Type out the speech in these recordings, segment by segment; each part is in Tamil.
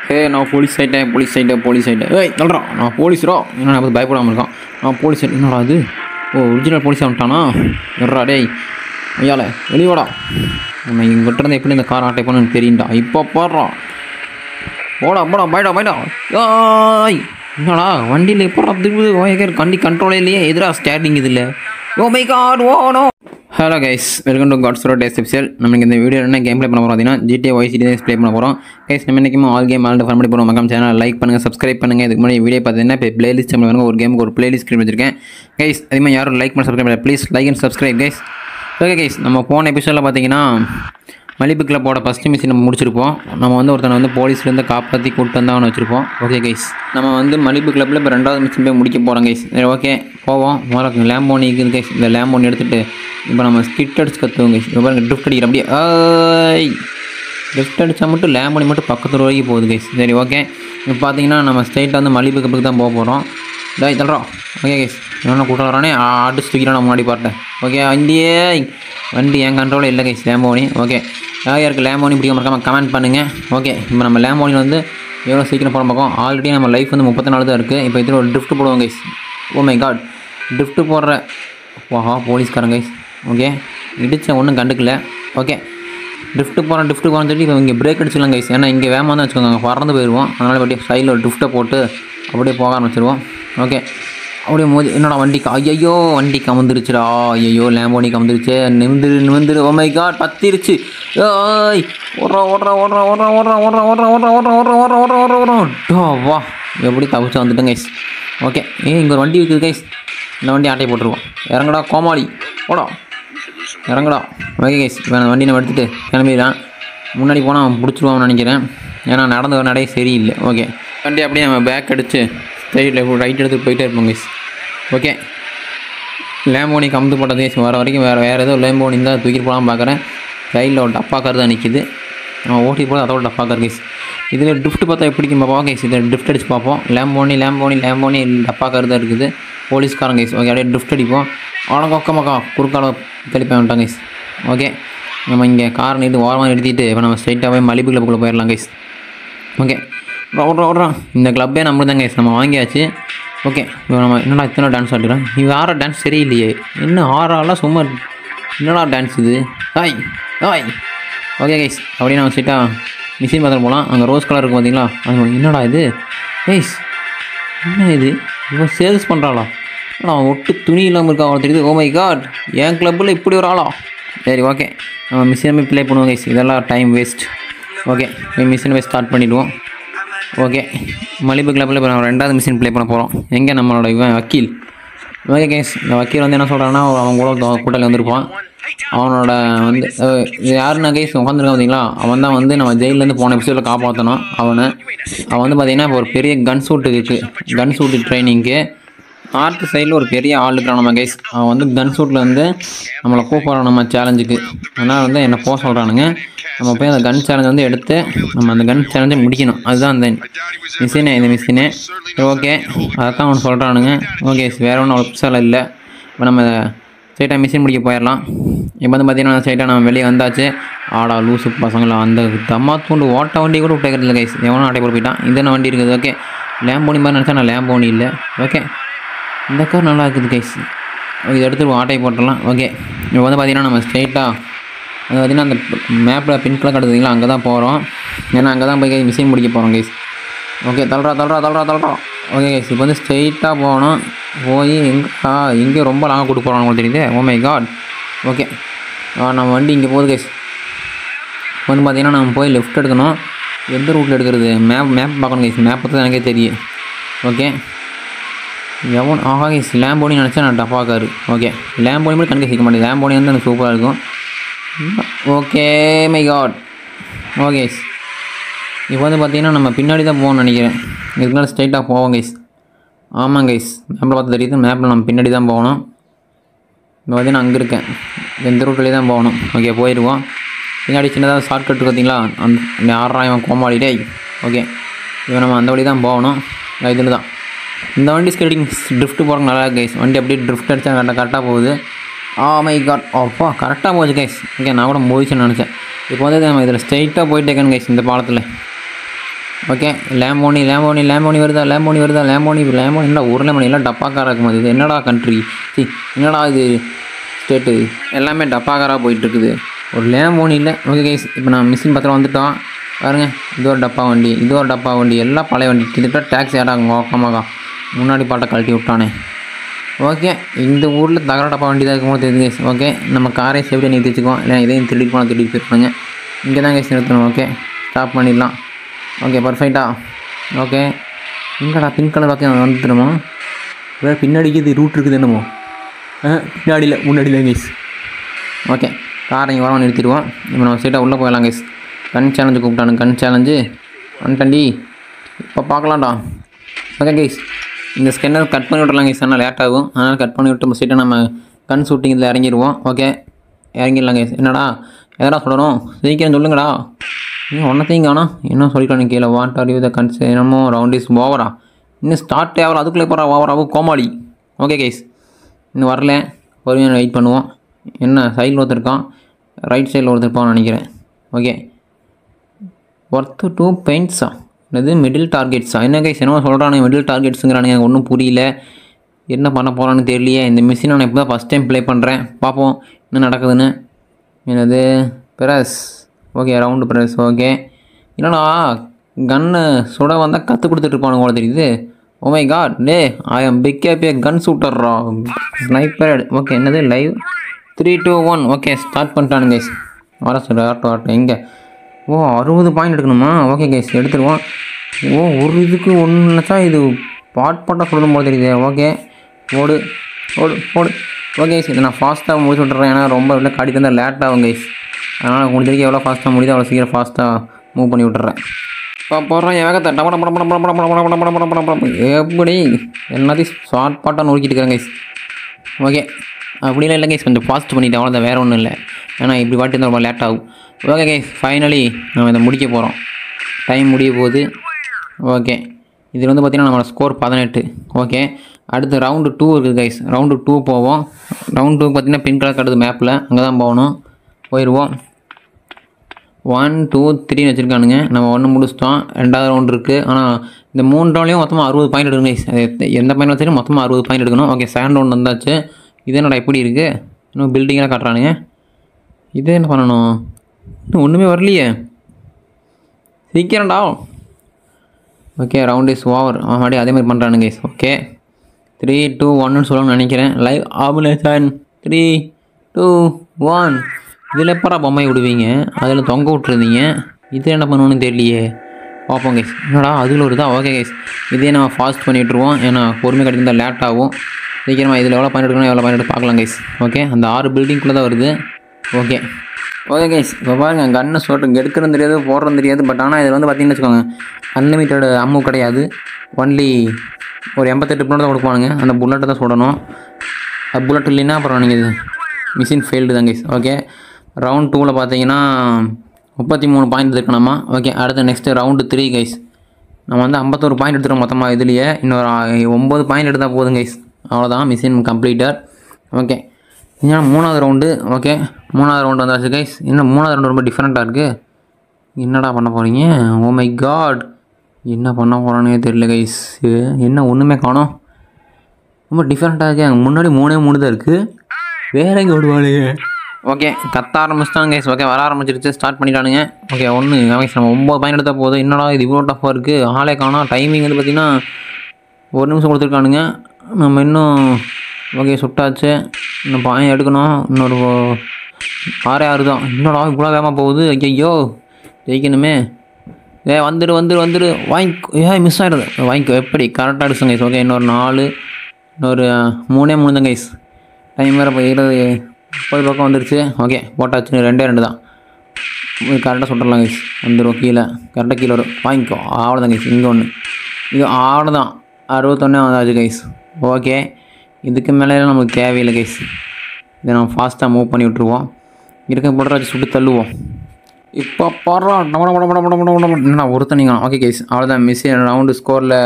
ஏ நான் போலீஸ் ஆகிட்டேன் போலீஸ் ஆகிட்டேன் போலீஸ் ஆகிட்டேன் ஏய் சொல்கிறான் நான் போலீஸ்ரோ என்ன நான் வந்து பயப்படாமல் இருக்கான் நான் போலீஸ் ஆயிட்டேன். என்னடா அது ஓ ஒரிஜினல் போலீஸ் வந்துட்டானா எட்ரா டேய் ஐயால வெளியோடா நம்ம இங்கிட்ட இருந்து எப்படி இந்த கார் ஆட்டை பண்ணு தெரியும்டா இப்போ பாடுறான் போடா போடா பைடா பைடா ஆய் என்னடா வண்டியில் எப்போ திரும்புது ஓகே வண்டி கண்ட்ரோலே இல்லையே எதிராக ஸ்டார்டிங் இது இல்லை oh my god oh no hello guys welcome to god's road days episode நமக்கு இந்த வீடியோ என்ன கேம் ப்ளே பண்ண போகிறோம் பார்த்தீங்கன்னா ஜிடிஏ ஒய்சிடி ப்ளே பண்ண போகிறோம் கைஸ் நம்ம இன்றைக்கும் ஆல் கேம் ஆல்ரெடி ஃபன் பண்ணி போகிறோம் மக்கள் சேனல் லைக் பண்ணுங்கள் சப்ஸ்கிரைப் பண்ணுங்கள் இதுக்கு முன்னாடி வீடியோ பார்த்தீங்கன்னா இப்போ பிளேலிஸ்ட் நம்ம ஒரு கேமுக்கு ஒரு பிளேலிஸ்ட் ஸ்க்ரீன் வச்சிருக்கேன் கைஸ் அதேமாதிரி யாரும் லைக் பண்ண சப்ஸ்கிரைப் பண்ணல please like and subscribe guys okay guys நம்ம போன எபிசோடில் பார்த்தீங்கன்னா மலிபு கிளப்போட ஃபஸ்ட்டு மிஷின் நம்ம முடிச்சிருப்போம் நம்ம வந்து ஒருத்தனை வந்து போலீஸ்லேருந்து காப்பாற்றி கூப்பிட்டு வந்து அவனை வச்சுருப்போம் ஓகே கைஸ் நம்ம வந்து மலிபு கிளப்பில் இப்போ ரெண்டாவது மிஷின் போய் முடிக்க போகிறோம் கைஸ் சரி ஓகே போவோம் முதல்ல லேம்போனி இருக்குது கைஸ் இந்த லேம்போனி எடுத்துகிட்டு இப்போ நம்ம ஸ்கிட் அடிச்சு கற்றுவோம் கைஸ் இப்போ பாருங்க ட்ரிஃப்ட் அடிக்கிற அப்படியே ஆய் ட்ரிஃப்ட் அடித்தா மட்டும் லேம்போனி மட்டும் பக்கத்து வரைக்கும் போகுது கைஸ் சரி ஓகே இப்போ பார்த்தீங்கன்னா நம்ம ஸ்ட்ரைட்டாக வந்து மலிபு கிளப்புக்கு தான் போக போகிறோம் டேய் தள்ளுறோம் ஓகே கைஸ் என்ன கூட்டம் வரானே அடிச்சு தூக்கிடலாம் நான் முன்னாடி பார்த்தேன் ஓகே வண்டியே வண்டி என் கண்ட்ரோலில் இல்லை கைஸ் லேம்போனி ஓகே யார் யாருக்கு லேம்போனி பிடிக்க மறக்காம கமெண்ட் பண்ணுங்கள் ஓகே இப்போ நம்ம லேம்போனியில் வந்து எவ்வளோ சீக்கிரம் போகிற பக்கம் ஆல்ரெடி நம்ம லைஃப் வந்து முப்பத்தி நாலு தான் இருக்குது இப்போ இதில் ஒரு ட்ரிஃப்ட் போடுவோம் guys oh my god drift போடுற வாஹா போலீஸ்காரன் கைஸ் ஓகே இடிச்ச ஒன்றும் கண்டுக்கல ஓகே ட்ரிஃப்ட் போகிறேன் ட்ரிஃப்ட் போகிறேன்னு சொல்லி இப்போ இங்கே பிரேக் அடிச்சிடலாம் கைஸ் ஏன்னா இங்கே வேகமாக தான் வச்சுக்கோங்க அங்கே பறந்து போயிடுவோம் அதனால் அப்படியே சைடில் ஒரு ட்ரிஃப்ட்டை போட்டு அப்படியே போக ஆரம்பிச்சிருவோம் ஓகே அப்படியே மோதி என்னடா வண்டி க- ஐயையோ வண்டி கமந்துருச்சுடா ஐயோ லேம்போனி கமந்துருச்சு நிமிந்துரு நிமிந்துரு ஓ மை காட் பத்திருச்சு ஏய் ஓடுறா ஓடுறா ஓடுறா ஓடுறா ஓடுறா ஓடுறா ஓடுறா ஓடுறா ஓடுறா ஓடுறா ஓடுறா ஓடுறா ஓடுறா ஓடுறா டோ வா எப்படி தவிச்சு வந்துட்டேன் கைஸ் ஓகே ஏ இங்கே ஒரு வண்டி இருக்குது கைஸ் இந்த வண்டி ஆட்டையை போட்டுருவோம் இறங்குடா கோமாளி ஓடா இறங்குடா ஓகே கைஸ் இப்போ நான் வண்டி நம்ம எடுத்துகிட்டு கிளம்பிடலாம் முன்னாடி போனால் அவன் பிடிச்சிருவான்னு நினைக்கிறேன் ஏன்னா நடந்து வர நடையே சரியில்லை ஓகே வண்டி அப்படியே நம்ம பேக் அடித்து ஸ்ட்ரைட்டில் ரைட் எடுத்துகிட்டு போயிட்டே இருப்போம் கைஸ் ஓகே லேம்போனி கமுத்து போட்டது கைஸ் வர வரைக்கும் வேறு வேறு ஏதோ லேம்போனி தான் தூக்கிட்டு போகலாம் பார்க்குறேன் சைடில் ஒரு டப்பா கார் தான் நிற்கிது அவன் ஓட்டி போது அதோட டப்பா கார் கைஸ் இதில் ட்ரிஃப்ட் பார்த்தா எப்படி இருக்கும் பார்ப்போம் கைஸ் இதில் ட்ரிஃப்ட் அடிச்சு பார்ப்போம் லேம்போனி லேம்போனி லேம்போனி டப்பா கார் தான் இருக்குது போலீஸ்காரன் கைஸ் ஓகே அப்படியே ட்ரிஃப்ட் அடிப்போம் அவனை கொக்க மக்கா குறுக்கால தெளிப்பேன் வந்துட்டான் கைஸ் ஓகே நம்ம இங்கே கார் நீட்டு ஓரமாக நிறுத்திட்டு இப்போ நம்ம ஸ்ட்ரைட்டாகவே மலிபு கிளப்புக்குள்ளே போயிடலாம் கைஸ் ஓகே ஓடுறோம் ஓடுறோம் இந்த கிளப்பே நம்ம தான் கைஸ் நம்ம வாங்கியாச்சு ஓகே இப்போ நம்ம என்னடா இத்தனை டான்ஸ் ஆடுறோம் இது ஆற டான்ஸ் சரியில்லையே என்ன ஆறாலாம் சும்மா என்னடா டான்ஸ் இது ஹாய் ஹாய் ஓகே கைஸ் அப்படியே நம்ம ஸ்ட்ரைட்டாக மிஷின் பார்த்துட்டு போகலாம் அங்கே ரோஸ் கலர் இருக்கும் பார்த்தீங்களா அது என்னடா இது கைஸ் என்ன இது இவன் சேல்ஸ் பண்ணுறாளா நான் ஒட்டு துணி இல்லாமல் இருக்கா அவன் தெரியுது ஓ மை காட் என் கிளப்பில் இப்படி ஒரு ஆளா சரி ஓகே நம்ம மிஷினை போய் ப்ளே பண்ணுவோம் கைஸ் இதெல்லாம் டைம் வேஸ்ட் ஓகே மிஷினை போய் ஸ்டார்ட் பண்ணிவிடுவோம் ஓகே மலிபு கிளப்பில் இப்போ நம்ம ரெண்டாவது மிஷின் ப்ளே பண்ண போகிறோம் எங்கே நம்மளோட இவன் வக்கீல் ஓகே கேஸ் இந்த வக்கீல் வந்து என்ன சொல்கிறான்னா அவன் கூட ஒருத்தன் கூட்டாளி வந்திருப்பான் அவனோட வந்து அஹ், இது யாருன்னா கேஸ் உட்காந்துருக்கான் பார்த்தீங்களா அவன் தான் வந்து நம்ம ஜெயிலேருந்து போன எபிசோடில் காப்பாற்றணும் அவனை அவன் வந்து பார்த்தீங்கன்னா இப்போ ஒரு பெரிய கன் சூட்டு இருக்குது கன் சூட்டு ட்ரைனிங்க்கு நார்த்து சைடில் ஒரு பெரிய ஆள் இருக்கிறான் நம்ம கைஸ் அவன் வந்து கன் சூட்டில் வந்து நம்மளை கூப்பிட்றான் நம்ம சேலஞ்சுக்கு அதனால் வந்து என்னை போக சொல்கிறானுங்க நம்ம போய் அந்த கன் சேலஞ்ச் வந்து எடுத்து நம்ம அந்த கன் சேலஞ்சை முடிக்கணும் அதுதான் அந்த மிஷினே இந்த மிஷினே சரி ஓகே அதைத்தான் அவன் சொல்கிறானுங்க ஓகே வேறு ஒன்றும் அவ்வளோ புதுசாக இல்லை இப்போ நம்ம ஸ்ட்ரைட்டாக மிஷின் முடிக்க போயிடலாம் இப்போ வந்து பார்த்தீங்கன்னா ஸ்ட்ரைட்டாக நம்ம வெளியே வந்தாச்சு ஆடா லூசு பசங்களா அந்த தம்மா தூண்டு ஓட்ட வண்டி கூட விட்டேக்கிறது இல்லை கைஸ் எவனோ ஆட்டை போட்டு போயிட்டான் இந்த வண்டி இருக்குது ஓகே லேம்போனி மாதிரி நினச்சா நான் லேம்போனி இல்லை ஓகே இந்த கார் நல்லா இருக்குது கைஸ் இது எடுத்து ஆட்டையை போட்டுடலாம் ஓகே இப்போ வந்து பார்த்தீங்கன்னா நம்ம ஸ்ட்ரைட்டாக அது பார்த்தீங்கன்னா அந்த மேப்பில் பின் கலர் காட்டுதுங்களா அங்கே தான் போகிறோம் ஏன்னா அங்கே தான் போய் மிஷின் முடிக்க போகிறோம் கைஸ் ஓகே தள்ளுறா தள்ளுறா தள்ளுறா தள்ளுறா ஓகே கைஸ் இப்போ வந்து ஸ்ட்ரைட்டாக போகணும் போய் எங்கே எங்கே ரொம்ப லாங்காக கூட்டு போகிறோம் உங்களுக்கு தெரியுது ஓ மை காட் ஓகே நம்ம வண்டி இங்கே போகுது கைஸ் இப்போ வந்து பார்த்தீங்கன்னா நம்ம போய் லெஃப்ட் எடுக்கணும் எந்த ரூட்டில் எடுக்கிறது மேப் மேப் பார்க்கணும் கைஸ் மேப் பற்றி எனக்கே தெரியும் ஓகே எவன் ஆஹா கைஸ் லேம்போனி நினச்சா நான் டப்பா காரு ஓகே லேம்போனி மட்டும் கணக்கு சிக்க மாட்டேன் லேம்போனி வந்து எனக்கு சூப்பராக இருக்கும் ஓகே மை காட் ஓகே இப்போ வந்து பார்த்தீங்கன்னா நம்ம பின்னாடி தான் போகணும்னு நினைக்கிறேன் இதுக்கு மேலே ஸ்ட்ரைட்டாக போவோம் கைஸ் ஆமாம் கைஸ் மேப்பில் பார்த்து தெரியுது மேப்பில் நம்ம பின்னாடி தான் போகணும் இப்போ பார்த்தீங்கன்னா அங்கே இருக்கேன் எந்த ரூட்லேயே தான் போகணும் ஓகே போயிடுவோம் பின்னாடி சின்னதாக ஷார்ட்கட் பார்த்தீங்களா அந்த ஆறாம் இவன் கோமாளி டேய் ஓகே இவன் நம்ம அந்த வழி தான் போகணும் இதில் தான் இந்த வண்டி ஸ்கேட்டிங் ட்ரிஃப்ட் போகிறக்கு நல்லா இருக்கு கைஸ் வண்டி அப்படியே ட்ரிஃப்ட் அடித்தா கரெக்டாக கரெக்டாக போகுது ஆ மை காட் அப்பா கரெக்டாக போகுது கைஸ் ஓகே நான் கூட போயிடுச்சுன்னு நினச்சேன் இப்போ வந்து நம்ம இதில் ஸ்ட்ரைட்டாக போயிட்டேக்கேன் கைஸ் இந்த பாலத்தில் ஓகே லேம்போனி லேம்போனி லேம்போனி வருதா லேம்போனி வருதா லேம்போனி லேம்போனி என்ன ஒரு லேம்போனி எல்லாம் டப்பாக்காரா இருக்கும் இது என்னடா கண்ட்ரி சி என்னடா இது ஸ்டேட்டு எல்லாமே டப்பாக்காராக போயிட்டுருக்குது ஒரு லேம்போனி இல்லை ஓகே கைஸ் இப்போ நான் மிஷின் பத்திரம் வந்துட்டோம் பாருங்க இது ஒரு டப்பா வண்டி இது ஒரு டப்பா வண்டி எல்லாம் பழைய வண்டி கிட்டத்தட்ட டேக்ஸி ஆடாங்க ஓக்கமாக்கா முன்னாடி பாட்டை கழட்டி விட்டானே ஓகே இந்த ஊரில் தகர டப்பா வண்டி தான் இருக்கும்போது தெரியுது கைஸ் ஓகே நம்ம காரை சேஃப்டியாக நிறுத்தி வச்சுக்குவோம் இல்லை இதையும் திருடி போனால் திருடி போயிருப்பாங்க இங்கே தான் கைஸ் நிறுத்தணும் ஓகே ஸ்டாப் பண்ணிடலாம் ஓகே பர்ஃபெக்டா ஓகே எங்கடா பிங்க் கலர் பார்க்க வந்துட்டுருமா வேறு பின்னாடிக்கு இது ரூட் இருக்குது என்னமோ ஆ பின்னாடியில் முன்னாடியில் கைஸ் ஓகே காரை இங்கே வரோம் நிறுத்திடுவோம் இப்போ நம்ம சீட்டாக உள்ளே போயிடலாம் கைஸ் கன் சேலஞ்சு கூப்பிட்டானு கன் சேலஞ்சு வந்துட்டண்டி இப்போ பார்க்கலாம்டா ஓகே கைஸ் இந்த ஸ்கேனர் கட் பண்ணி விட்றலாம் கைஸ் ஆனால் லேட் ஆகும் அதனால் கட் பண்ணி விட்டு சீட்டை நம்ம கன் ஷூட்டிங் இதில் இறங்கிடுவோம் ஓகே இறங்கிடலாம் கைஸ் என்னடா எதடா சொல்லணும் சீக்கிரம் சொல்லுங்கடா இன்னும் ஒன்றத்தையும் காணோம் என்ன சொல்லிட்டானு கீழே what are you the guns என்னமோ ரவுண்ட் இஸ் ஓவரா இன்னும் ஸ்டார்ட் ஆகல அதுக்குள்ளே போகிறா ஓவராகவும் கோமாளி ஓகே கைஸ் இன்னும் வரல பொறுமையாக வெயிட் பண்ணுவோம் என்ன சைடில் ஒருத்தர் இருக்கான் ரைட் சைடில் ஒருத்தர் இருப்பான்னு நினைக்கிறேன் ஓகே ஒர்த்து டூ பெயிண்ட்ஸா என்னது மிடில் டார்கெட்ஸா என்ன கைஸ் என்னமோ சொல்கிறானுங்க மிடில் டார்கெட்ஸுங்கிறானுங்க எனக்கு ஒன்றும் புரியல என்ன பண்ண போகிறான்னு தெரியலையே இந்த மிஷினை நான் இப்போ தான் ஃபஸ்ட் டைம் ப்ளே பண்ணுறேன் பார்ப்போம் என்ன நடக்குதுன்னு என்னது press okay round press okay என்னடா கன்னு சுட வந்தால் கற்றுக் கொடுத்துட்ருப்பானுங்க போல தெரியுது ஓ மை காட் டே I am big a gun சூட்டர்ரா ஸ்னைப்பர் ஓகே என்னது live three two one okay start பண்ணிட்டானு கைஸ் வர சார் ஆட்டோ ஆட்டோ எங்கே ஓ அறுபது பாயிண்ட் எடுக்கணுமா ஓகே கைஸ் எடுத்துருவோம் ஓ ஒரு இதுக்கு ஒன்று நினச்சா இது பாட் பாட்டாக சொல்லணும் போது தெரியுது ஓகே ஓடு ஓடு ஓடு ஓகே கைஸ் இதை நான் ஃபாஸ்ட்டாக முடிச்சு விட்டுறேன் ஏன்னா ரொம்ப இல்லை காட்டி தந்தால் லேட் ஆகும் கைஸ் அதனால் முடிஞ்ச வரைக்கும் எவ்வளோ ஃபாஸ்ட்டாக முடியுதோ அவ்வளோ சீக்கிரம் ஃபாஸ்ட்டாக மூவ் பண்ணி விட்டுறேன் இப்போ போடுறேன் வேகத்தை டபட பட பட பட பட பட பட பட பட பட பட எப்படி எல்லாத்தையும் ஷார்ட் பாட்டாக நோக்கிட்டு இருக்கிறேன் கைஸ் ஓகே அப்படிலாம் இல்லை கைஸ் கொஞ்சம் ஃபாஸ்ட் பண்ணிட்டேன் அவ்வளோதான் வேறு ஒன்றும் இல்லை ஏன்னா இப்படி பாட்டு இருந்தால் ரொம்ப லேட் ஆகும் ஓகே கைஸ் ஃபைனலி நம்ம இதை முடிக்க போகிறோம் டைம் முடிய போகுது ஓகே இதில் வந்து பார்த்திங்கன்னா நம்மளோட ஸ்கோர் பதினெட்டு ஓகே அடுத்து ரவுண்டு டூ இருக்குது கைஸ் ரவுண்டு டூ போவோம் ரவுண்ட் டூ பார்த்திங்கன்னா பின் கலர் கட்டுது மேப்பில் அங்கே தான் போகணும் போயிடுவோம் ஒன் டூ த்ரீன்னு வச்சுருக்கானுங்க நம்ம ஒன்று முடிச்சிட்டோம் ரெண்டாவது ரவுண்ட் இருக்குது ஆனால் இந்த மூணு ரவுண்ட்லேயும் மொத்தமாக அறுபது பாயிண்ட் எடுக்கணும் guys. அது எத்த- எந்த பாயிண்ட் வச்சாலும் மொத்தமாக அறுபது பாயிண்ட் எடுக்கணும் ஓகே செகண்ட் ரவுண்ட் வந்தாச்சு இது என்னடா எப்படி இருக்குது இன்னும் பில்டிங்கெலாம் காட்டுறானுங்க இது என்ன பண்ணணும் இன்னும் ஒன்றுமே வரலையே சீக்கிரம்டா ஓகே ரவுண்ட் இஸ் ஓவர் மறுபடியும் அதே மாதிரி பண்ணுறானுங்க guys. ஓகே த்ரீ டூ ஒன்னு சொல்லணும்னு நினைக்கிறேன் லைவ் ஆபுலேஷன் த்ரீ டூ ஒன் இதில் எப்பரா பொம்மை விடுவீங்க அதில் தொங்க விட்ருந்தீங்க இது என்ன பண்ணுவோன்னு தெரியலையே பார்ப்போம் கைஸ் என்னடா அதில் வருதா ஓகே கைஸ் இதே நம்ம ஃபாஸ்ட் பண்ணி விட்ருவோம் ஏன்னா பொறுமை கிடைச்சிருந்தால் லேட் ஆகும் சீக்கிரமாக இதில் எவ்வளோ பாயிண்ட் எடுக்கணும் எவ்வளோ பாயிண்ட் எடுத்து பார்க்கலாம் கைஸ் ஓகே அந்த ஆறு பில்டிங்குள்ளே தான் வருது ஓகே ஓகே கைஸ் இப்போ பாருங்க கன்னு ஷோட்டு எடுக்கிறது தெரியாது போடுறது தெரியாது பட் ஆனால் இதில் வந்து பார்த்தீங்கன்னு வச்சுக்கோங்க அன்லிமிட்டட் அம்மு கிடையாது ஒன்லி ஒரு எண்பத்தெட்டு புல்லட் தான் கொடுப்பானுங்க அந்த புல்லட்டை தான் சுடணும் அது புல்லட் இல்லைன்னா அப்புறம் நீங்கள் மிஷின் ஃபெயில்டு தான் கைஸ் ஓகே ரவுண்ட் டூவில் பார்த்தீங்கன்னா முப்பத்தி மூணு பாயிண்ட் இருக்கணுமா ஓகே அடுத்து நெக்ஸ்ட்டு ரவுண்டு த்ரீ கைஸ் நம்ம வந்து ஐம்பத்தோரு பாயிண்ட் எடுத்துகிறோம் மொத்தமாக இதுலேயே இன்னொரு ஆ- ஒம்பது பாயிண்ட் எடுத்தால் போதும் கைஸ் அவ்வளோதான் மிஷின் கம்ப்ளீட்டட் ஓகே இன்னும் மூணாவது ரவுண்டு ஓகே மூணாவது ரவுண்டு வந்தாச்சு கைஸ் இன்னும் மூணாவது ரவுண்டு ரொம்ப டிஃப்ரெண்ட்டாக இருக்குது என்னடா பண்ண போகிறீங்க ஓ மை காட் என்ன பண்ண போகிறானே தெரியல கைஸ் என்ன ஒன்றுமே காணோம் ரொம்ப டிஃப்ரெண்ட்டாக இருக்கு அங்கே முன்னாடி மூணே மூணு தான் இருக்குது வேற எங்கே விடுவானுங்க ஓகே கத்த ஆரம்பிச்சிட்டாங்க கைஸ் ஓகே வர ஆரம்பிச்சிருச்சு ஸ்டார்ட் பண்ணிட்டானுங்க ஓகே ஒன்று கைஸ் நம்ம ஒம்பது பாயிண்ட் எடுத்தால் போதும் என்னடா இது இவ்வளோ டஃப்பாக இருக்குது ஆளே காணோம் டைமிங் வந்து பார்த்திங்கன்னா ஒரு நிமிஷம் கொடுத்துருக்கானுங்க நம்ம இன்னும் ஓகே சுட்டாச்சு இன்னும் பாயம் எடுக்கணும் இன்னொரு ஓ- ஆறே ஆறு தான் என்னடா இவ்வளோ வேகமாக போகுது ஐயோ ஜெயிக்கணுமே ஏ வந்துடு வந்துடு வந்துடு வாங்கிக்கோ ஏ மிஸ் ஆகிடுது வாங்கிக்கோ எப்படி கரெக்டாக அடிச்சுங்க கைஸ் ஓகே இன்னொரு நாலு இன்னொரு மூணே மூணு தான் கைஸ் டைம் வேறு இப்போ இருபது முப்பது பக்கம் வந்துருச்சு ஓகே போட்டாச்சு ரெண்டே ரெண்டு தான் கரெக்டாக சுட்டுடலாம் கைஸ் வந்துடும் கீழே கரெக்டாக கீழே வரும் வாங்கிக்கோ அவ்வளோதான் கைஸ் இங்கே ஒன்று இது அவ்வளோதான் அறுபத்தொன்னே வந்தாச்சு கைஸ் ஓகே இதுக்கு மேலே நமக்கு தேவையில்லை கைஸ் இதை நம்ம ஃபாஸ்ட்டாக மூவ் பண்ணி விட்ருவோம் இருக்க போடுறாச்சு சுட்டு தள்ளுவோம் இப்போ போடுறோம் டமட மட மட மட மட மட மட என்ன ஒருத்தனிங்க ஓகே கைஸ் அவ்வளோதான் மிஸ் ரவுண்டு ஸ்கோரில்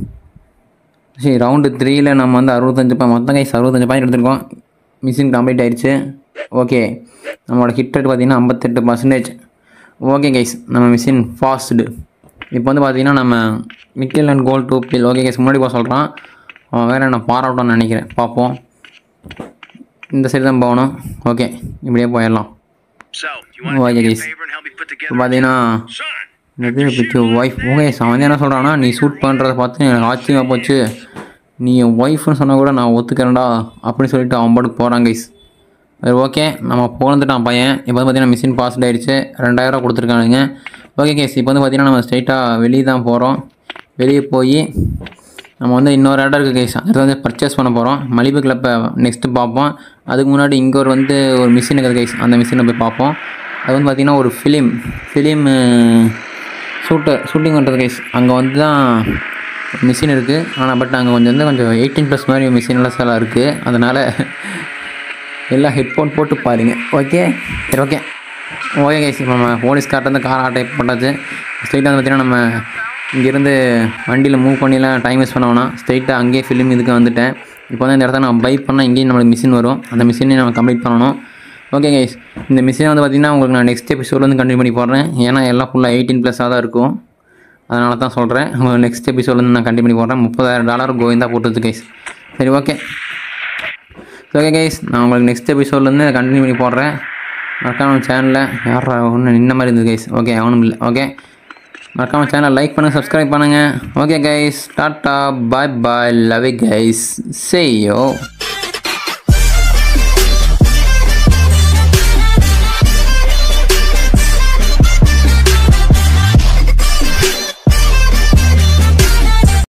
சரி ரவுண்டு த்ரீயில் நம்ம வந்து அறுபத்தஞ்சு பாயிண்ட் மொத்தம் கைஸ் அறுபத்தஞ்சு பாயிண்ட் எடுத்திருக்கோம் மிஷின் கம்ப்ளீட் ஆயிடுச்சு ஓகே நம்மளோட ஹிட் ரேட் பார்த்தீங்கன்னா ஐம்பத்தெட்டு பர்சன்டேஜ் ஓகே கைஸ் நம்ம மிஷின் ஃபாஸ்டு இப்போ வந்து பார்த்தீங்கன்னா நம்ம மிக்கல் அண்ட் கோல் டூ பில் ஓகே கேஸ் முன்னாடி போக சொல்கிறான் அவன் வேறு என்ன பாராட்டணும்னு நினைக்கிறேன் பார்ப்போம் இந்த சைடு தான் போகணும் ஓகே இப்படியே போயிடலாம் So, you want to okay do me a கேஸ் favor and help me put இப்போ together? பார்த்தீங்கன்னா Son, என்னது வித் ஒய்ஃப் ஓகே அவன் வந்து என்ன சொல்கிறான்னா நீ ஷூட் பண்ணுறத பார்த்து எனக்கு ஆச்சரியமாக போச்சு நீ என் ஒய்ஃப்னு சொன்னால் கூட நான் ஒத்துக்கிறேன்டா அப்படின்னு சொல்லிட்டு அவன் பாட்டுக்கு போகிறான் கைஸ் சரி ஓகே நம்ம போந்துட்டான் பையன் இப்போ வந்து பார்த்தீங்கன்னா மிஷின் பாஸ்ட் ஆயிடுச்சு ரெண்டாயிரம் கொடுத்துருக்கானுங்க ஓகே கேஸ் இப்போ வந்து பார்த்தீங்கன்னா நம்ம ஸ்ட்ரைட்டாக வெளியே தான் போகிறோம் வெளியே போய் நம்ம வந்து இன்னொரு இடம் இருக்குது கேஸ் அதை வந்து பர்ச்சேஸ் பண்ண போகிறோம் மலிபு கிளப்பை நெக்ஸ்ட்டு பார்ப்போம் அதுக்கு முன்னாடி இங்கே ஒரு வந்து ஒரு மிஷின் இருக்குது கைஸ் அந்த மிஷினை போய் பார்ப்போம் அது வந்து பார்த்திங்கன்னா ஒரு ஃபிலிம் ஃபிலிம் ஷூட்டர் ஷூட்டிங் பண்ணுறது கைஸ் அங்கே வந்து தான் மிஷின் இருக்குது ஆனால் பட் அங்கே கொஞ்சம் வந்து கொஞ்சம் எயிட்டீன் ப்ளஸ் மாதிரி மிஷின்லாம் சில இருக்குது அதனால் எல்லாம் ஹெட்ஃபோன் போட்டு பாருங்க ஓகே சரி ஓகே ஓகே கைஸ் இப்போ நம்ம போலீஸ்கார்ட்ட வந்து கார் ஆட்டை போட்டாச்சு ஸ்ட்ரெயிட்டாக வந்து பார்த்தீங்கன்னா நம்ம இங்கேருந்து வண்டியில் மூவ் பண்ணிலாம் டைம் வேஸ்ட் பண்ண வேணாம் ஸ்ட்ரெயிட்டாக அங்கேயே ஃபிலிம் இதுக்கு வந்துட்டேன் இப்போ வந்து இந்த இடத்துல நம்ம பைக் பண்ணால் இங்கேயும் நம்மளுக்கு மிஷின் வரும் அந்த மிஷினையும் நம்ம கம்ப்ளீட் பண்ணணும் ஓகே கைஸ் இந்த மிஷினை வந்து பார்த்திங்கன்னா உங்களுக்கு நான் நெக்ஸ்ட் எபிசோட் வந்து கண்டினியூ பண்ணி போடுறேன் ஏன்னா எல்லாம் ஃபுல்லாக எயிட்டீன் ப்ளஸ்ஸாக தான் இருக்கும் அதனால தான் சொல்கிறேன் உங்களுக்கு நெக்ஸ்ட் எபிசோட் வந்து நான் கண்டினியூ பண்ணி போடுறேன் முப்பதாயிரம் டாலர் கோவிந்தா போட்டுருது கைஸ் சரி ஓகே ஓகே கைஸ் நான் உங்களுக்கு நெக்ஸ்ட் எபிசோட்லேருந்து கண்டினியூ பண்ணி போடுறேன் மறக்காம சேனலில் யாரா ஒன்று நின்ன மாதிரி இருந்தது கைஸ் ஓகே அவனும் இல்லை ஓகே மறக்காம சேனலை லைக் பண்ணுங்கள் சப்ஸ்கிரைப் பண்ணுங்கள் okay guys tata bye bye love guys செய்யோ